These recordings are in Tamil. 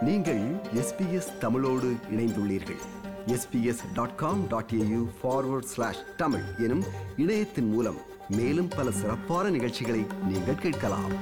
நீங்கள் எஸ்பிஎஸ் தமிழோடு இணைந்துள்ளீர்கள் SBS dot com dot AU forward slash Tamil எனும் இணையத்தின் மூலம் மேலும் பல சிறப்பான நிகழ்ச்சிகளை நீங்கள் கேட்கலாம்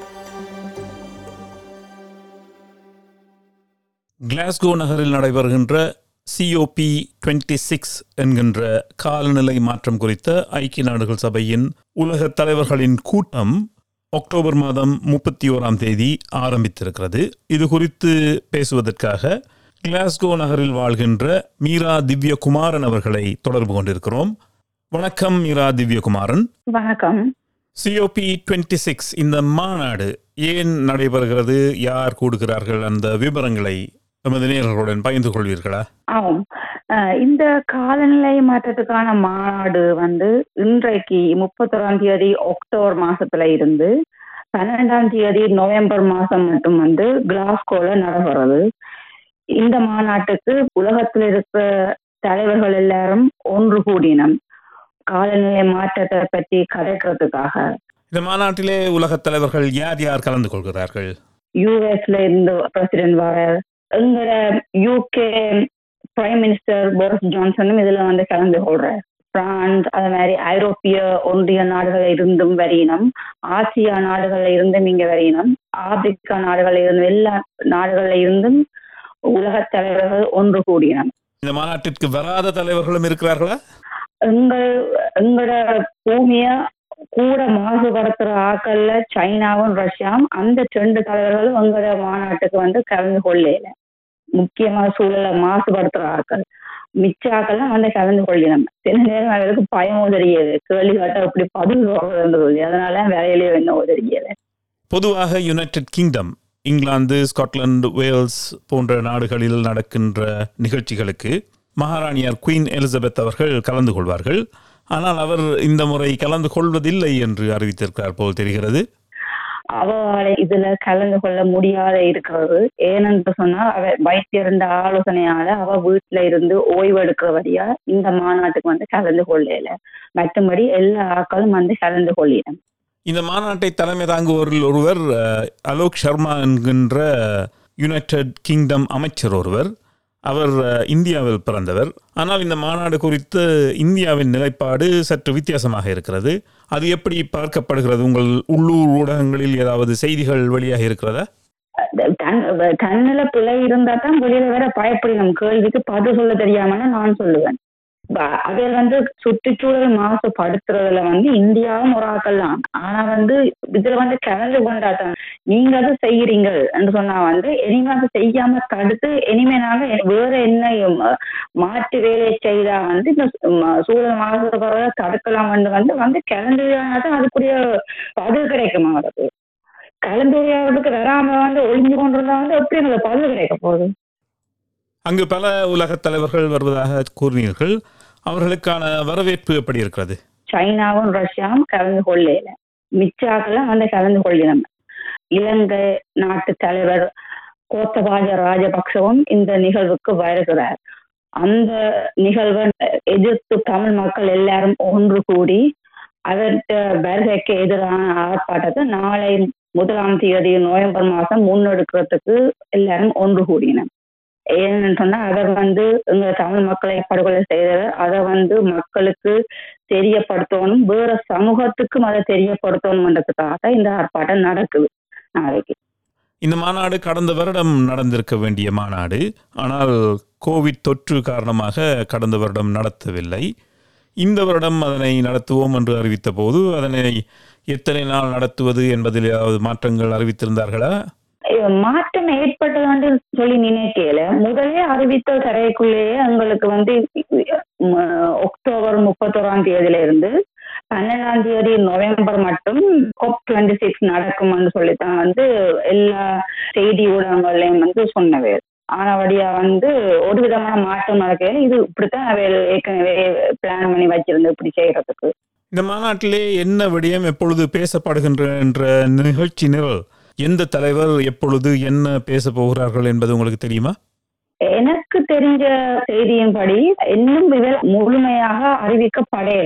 கிளாஸ்கோ நகரில் நடைபெறுகின்ற சிஓபி 26 சிக்ஸ் என்கின்ற காலநிலை மாற்றம் குறித்த ஐக்கிய நாடுகள் சபையின் உலக தலைவர்களின் கூட்டம் அக்டோபர் மாதம் முப்பத்தி ஓராம் தேதி ஆரம்பித்திருக்கிறது இது குறித்து பேசுவதற்காக கிளாஸ்கோ நகரில் வாழ்கின்ற மீரா திவ்யகுமாரன் அவர்களை தொடர்பு கொண்டிருக்கிறோம் வணக்கம் மீரா திவ்யகுமாரன் வணக்கம் சிஓபி 26 சிக்ஸ் இந்த மாநாடு ஏன் நடைபெறுகிறது யார் கூடுகிறார்கள் அந்த விவரங்களை எமது நேயர்களுடன் பகிர்ந்து கொள்வீர்களா ஆமாம் அஹ் இந்த காலநிலை மாற்றத்துக்கான மாநாடு வந்து இன்றைக்கு முப்பத்தொராம் தேதி அக்டோபர் மாசத்துல இருந்து பன்னெண்டாம் தேதி நவம்பர் மாசம் மட்டும் வந்து கிளாஸ்கோல நடைபெறது இந்த மாநாட்டுக்கு உலகத்தில் இருக்கிற தலைவர்கள் எல்லாரும் ஒன்று கூடினம் காலநிலை மாற்றத்தை பற்றி கதைக்கிறதுக்காக இந்த மாநாட்டிலே உலகத் தலைவர்கள் யார் யார் கலந்து கொள்கிறார்கள் யூஎஸ்ல இருந்து பிரசிடென்ட் வர எங்களோட யூகே பிரைம் மினிஸ்டர் போரிஸ் ஜான்சனும் இதுல வந்து கலந்து கொள்றார் பிரான்ஸ் அது மாதிரி ஐரோப்பிய ஒன்றிய நாடுகள் இருந்தும் வரையினம் ஆசியா நாடுகள்ல இருந்தும் இங்க வரையினம் ஆப்பிரிக்கா நாடுகள்ல இருந்தும் எல்லா நாடுகள்ல இருந்தும் உலகத் தலைவர்கள் ஒன்று கூடினம் இந்த மாநாட்டிற்கு வராத தலைவர்களும் இருக்கிறார்களா எங்கள் எங்களோட பூமிய கூட மாசுபடுத்துற ஆக்கள்ல சைனாவும் ரஷ்யாவும் அந்த ரெண்டு தலைவர்களும் எங்களோட மாநாட்டுக்கு வந்து கலந்து கொள்ளல முக்கியமா சூழலை மாசுபடுத்துற ஆக்கள் மிச்ச ஆக்கள்லாம் வந்து கலந்து கொள்ளினோம் சில நேரம் அவருக்கு பயம் தெரியாது கேள்வி கேட்டா இப்படி பதில் சொல்றது அதனால வேலையிலேயே என்ன தெரியாது பொதுவாக United Kingdom England Scotland Wales போன்ற நாடுகளில் நடக்கின்ற நிகழ்ச்சிகளுக்கு மகாராணியார் குயின் எலிசபெத் அவர்கள் கலந்து கொள்வார்கள் ஆனால் அவர் இந்த முறை கலந்து கொள்வதில்லை என்று அறிவித்திருக்கிறார் போல் தெரிகிறது அவளை இதுல கலந்து கொள்ள முடியாத இருக்கிறது ஏனென்று சொன்னா அவ வைத்தியர்ந்த ஆலோசனையால அவ வீட்டுல இருந்து ஓய்வு எடுக்கிறபடியா இந்த மாநாட்டுக்கு வந்து கலந்து கொள்ளல மற்றபடி எல்லா ஆக்களும் வந்து கலந்து கொள்ளினம் இந்த மாநாட்டை தலைமை தாங்குவோரில் ஒருவர் அஹ், அலோக் சர்மா என்கின்ற யுனைடெட் கிங்டம் அமைச்சர் ஒருவர் அவர் அஹ், இந்தியாவில் பிறந்தவர் ஆனால் இந்த மாநாடு குறித்து இந்தியாவின் நிலைப்பாடு சற்று வித்தியாசமாக இருக்கிறது அது எப்படி பார்க்கப்படுகிறது உங்கள் உள்ளூர் ஊடகங்களில் ஏதாவது செய்திகள் வெளியாக இருக்கிறதா தன் தன்னில பிழை இருந்தா தான் வெளியில வேற பயப்படணும் கேள்விக்கு பதில் சொல்ல தெரியாமன்னு நான் சொல்லுவேன் ப- அதில் வந்து சுற்றுச்சூழல் மாசுபடுத்துறதுல வந்து இந்தியாவும் ஒரு ஆக்கள் தான் ஆனா வந்து இதுல வந்து கலந்து கொண்டாதான் நீங்க அதை செய்யறீங்க என்று சொன்னா வந்து இனிமே அதை செய்யாம தடுத்து இனிமே நாங்க வேற என்ன ம- மாற்று வேலையை செய்தா வந்து இந்த சு- ம- சூழல் மாசுபடுறத தடுக்கலாம் வந்து வந்து கலந்துதான் அதுக்குரிய பதில் கிடைக்குமா அதுக்கு கலந்துரையாடுறதுக்கு வராம வந்து ஒளிஞ்சு கொண்டிருந்தா வந்து எப்படி எங்களுக்கு பதில் கிடைக்க போகுது அங்கு பல உலகத் தலைவர்கள் வருவதாக கூறினீர்கள் அவர்களுக்கான வரவேற்பு எப்படி இருக்கிறது சைனாவும் ரஷ்யாவும் கலந்து கொள்ளல மிச்சாக்கெல்லாம் வந்து கலந்து கொள்ளினம் இலங்கை நாட்டு தலைவர் கோத்தபாய ராஜபக்சவும் இந்த நிகழ்வுக்கு வருகிறார் அந்த நிகழ்வை எதிர்த்து தமிழ் மக்கள் எல்லாரும் ஒன்று கூடி அதற்கு வருகைக்கு எதிரான ஆர்ப்பாட்டத்தை நாளை முதலாம் தேதி நவம்பர் மாதம் முன்னெடுக்கிறதுக்கு எல்லாரும் ஒன்று கூடினர் ஏன்னு சொன்னா அவர் வந்து எங்க தமிழ் மக்களை படுகொலை செய்தவர் அதை வந்து மக்களுக்கு தெரியப்படுத்தணும் வேற சமூகத்துக்கும் அதை தெரியப்படுத்தணும்ன்றதுக்காக இந்த ஆர்ப்பாட்டம் நடக்குது நாளைக்கு இந்த மாநாடு கடந்த வருடம் நடந்திருக்க வேண்டிய மாநாடு ஆனால் கோவிட் தொற்று காரணமாக கடந்த வருடம் நடத்தவில்லை இந்த வருடம் அதனை நடத்துவோம் என்று அறிவித்த போது அதனை எத்தனை நாள் நடத்துவது என்பதில் ஏதாவது மாற்றங்கள் அறிவித்திருந்தார்களா அஹ் மாற்றம் ஏற்பட்டதான்னு சொல்லி நினைக்கல முதலே அறிவித்த தரைக்குள்ளேயே எங்களுக்கு வந்து உம், அக்டோபர் முப்பத்தோராம் தேதியில இருந்து பன்னெண்டாம் தேதி நவம்பர் மட்டும் கோப் டுவெண்ட்டி சிக்ஸ் நடக்கும்னு சொல்லித்தான் வந்து எல்லா செய்தி ஊடகங்கள்லயும் வந்து சொன்னவே ஆனபடியா வந்து ஒரு விதமான மாற்றம் நடக்கல இது இப்படித்தான் அவை ஏற்கனவே பிளான் பண்ணி வச்சிருந்து இப்படி செய்யறதுக்கு இந்த மாநாட்டிலே என்ன விடயம் எப்பொழுது பேசப்படுகின்ற என்ற நிகழ்ச்சி நிரல் எந்த தலைவர் எப்பொழுது என்ன பேச போகிறார்கள் என்பது உங்களுக்கு தெரியுமா எனக்கு தெரிஞ்ச செய்தியின்படி இன்னும் இதில் முழுமையாக அறிவிக்கப்படையல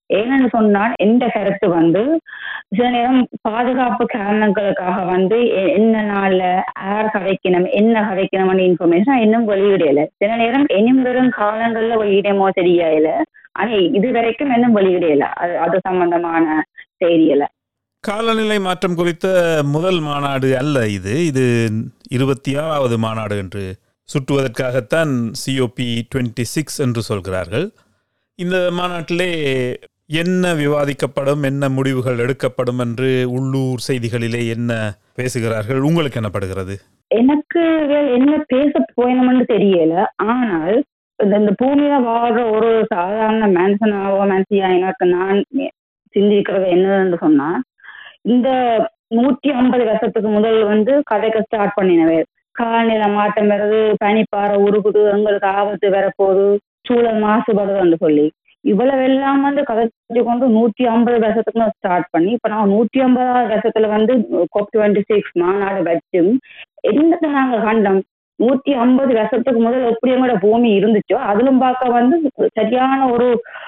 ஏன்னு சொன்னால் எந்த கருத்து வந்து சில நேரம் பாதுகாப்பு காரணங்களுக்காக வந்து எ- என்ன நாள்ல யார் கதைக்கணும் என்ன கதைக்கணும்னு இன்ஃபர்மேஷன் இன்னும் வெளியிடல சில நேரம் இனியும் வரும் காலங்கள்ல வெளியிடமோ தெரியல ஆனா இது வரைக்கும் இன்னும் வெளியிடல அது அது சம்பந்தமான செய்திகளை காலநிலை மாற்றம் குறித்த முதல் மாநாடு அல்ல இது இது இருபத்தி ஆறாவது மாநாடு என்று சுட்டுவதற்காகத்தான் சிஓபி டுவெண்ட்டி சிக்ஸ் என்று சொல்கிறார்கள் இந்த மாநாட்டிலே என்ன விவாதிக்கப்படும் என்ன முடிவுகள் எடுக்கப்படும் என்று உள்ளூர் செய்திகளிலே என்ன பேசுகிறார்கள் உங்களுக்கு என்னப்படுகிறது எனக்கு வேற என்ன பேச போயணும்னு தெரியல ஆனால் இந்த இந்த பூமியில வாழ்ற ஒரு சாதாரண மேன்சனாவோ மேன்சியா எனக்கு நான் சிந்திக்கிறது என்னன்னு சொன்னா இந்த நூற்றி ஐம்பது வருஷத்துக்கு முதல் வந்து கதைக்க ஸ்டார்ட் பண்ணினவே காலநிலை மாற்றம் வருது பனிப்பாறை உருகுது எங்களுக்கு ஆபத்து வரப்போகுது சூழல் மாசுபடுதுன்னு சொல்லி இவ்வளவு எல்லாம் வந்து கதைச்சு கொண்டு நூற்றி ஐம்பது வருஷத்துக்கு ஸ்டார்ட் பண்ணி இப்ப நான் நூற்றி ஐம்பதாவது வருஷத்துல வந்து கோப் டுவெண்ட்டி சிக்ஸ் மாநாடு வச்சும் என்னத்தை நாங்க கண்டோம் நூத்தி ஐம்பது வருஷத்துக்கு முதல் எப்படி எங்களோட பூமி இருந்துச்சோ அதிலும் பார்க்க வந்து சரியான ஒரு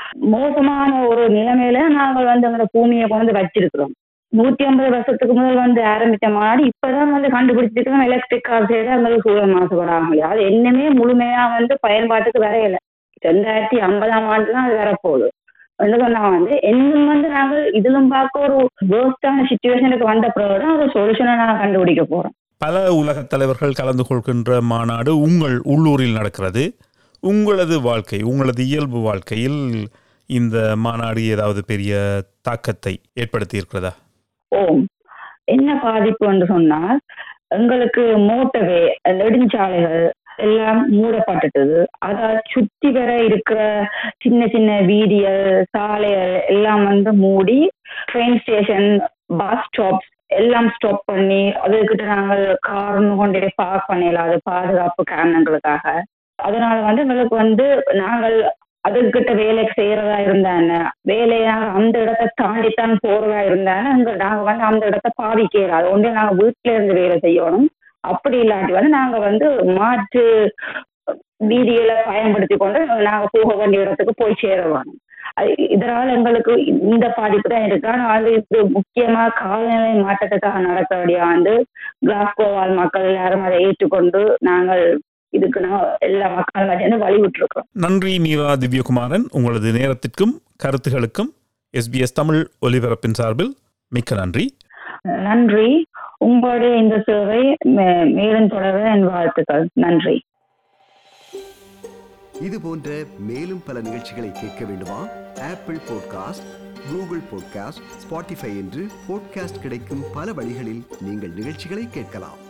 மோசமான ஒரு நிலைமையில நாங்கள் வந்து எங்களோட பூமியை கொண்டு வச்சிருக்கிறோம் நூத்தி ஐம்பது வருஷத்துக்கு முதல் வந்து ஆரம்பிச்ச மாநாடு இப்பதான் வந்து கண்டுபிடிச்சிருக்கிறோம் எலக்ட்ரிக் கார் செய்து எங்களுக்கு சூழல் மாசுபடாமல் அது என்னமே முழுமையா வந்து பயன்பாட்டுக்கு வரையல ரெண்டாயிரத்தி ஐம்பதாம் ஆண்டுலாம் அது வரப்போகுது என்ன சொன்னா வந்து இன்னும் வந்து நாங்கள் இதிலும் பார்க்க ஒரு வேர்ஸ்டான சுச்சுவேஷனுக்கு வந்த பிறகு தான் ஒரு சொல்யூஷனை நாங்கள் கண்டுபிடிக்க போறோம் பல உலகத் தலைவர்கள் கலந்து கொள்கின்ற மாநாடு உங்கள் உள்ளூரில் நடக்கிறது உங்களது வாழ்க்கை உங்களது இயல்பு வாழ்க்கையில் இந்த மாநாடு ஏதாவது பெரிய தாக்கத்தை ஏற்படுத்தி இருக்கிறதா ஓம் என்ன பாதிப்பு என்று சொன்னால் எங்களுக்கு மோட்டவே நெடுஞ்சாலைகள் எல்லாம் மூடப்பட்டுட்டது அதை சுத்தி வர இருக்கிற சின்ன சின்ன வீதிகள் சாலைகள் எல்லாம் வந்து மூடி ட்ரெயின் ஸ்டேஷன் பஸ் ஸ்டாப்ஸ் எல்லாம் ஸ்டாப் பண்ணி அதுக்கிட்ட நாங்கள் கார்னு கொண்டு பார்க் பண்ணல அது பாதுகாப்பு காரணங்களுக்காக அதனால வந்து எங்களுக்கு வந்து நாங்கள் அதுக்கிட்ட வேலை செய்யறதா இருந்தாங்க வேலையை நாங்க அந்த இடத்தை தாண்டித்தான் போறதா இருந்தாங்க அங்க நாங்க வந்து அந்த இடத்த பாதிக்கிறாது ஒன்று நாங்க வீட்டுல இருந்து வேலை செய்யணும் அப்படி இல்லாட்டி வந்து நாங்க வந்து மாற்று வீதிகளை பயன்படுத்தி கொண்டு நாங்க போக வேண்டிய இடத்துக்கு போய் சேர வேணும் அது இதனால எங்களுக்கு இந்த பாதிப்பு தான் இருக்கு ஆனா அது இது முக்கியமா காலநிலை மாற்றத்துக்காக நடக்க வேண்டிய வந்து கிளாஸ்கோ வாழ் மக்கள் எல்லாரும் அதை ஏற்றுக்கொண்டு நாங்கள் இதுக்கு நான் எல்லா மக்கள் மத்தியும் வழிவிட்டுருக்கோம் நன்றி மீரா திவ்யகுமாரன் உங்களது நேரத்திற்கும் கருத்துகளுக்கும் எஸ்பிஎஸ் தமிழ் ஒலிபரப்பின் சார்பில் மிக்க நன்றி நன்றி உங்களுடைய இந்த சேவை மே- மேலும் தொடர என் வாழ்த்துக்கள் நன்றி இது போன்ற மேலும் பல நிகழ்ச்சிகளை கேட்க வேண்டுமா Apple podcast Google podcast Spotify என்று பாட்காஸ்ட் கிடைக்கும் பல வழிகளில் நீங்கள் நிகழ்ச்சிகளை கேட்கலாம்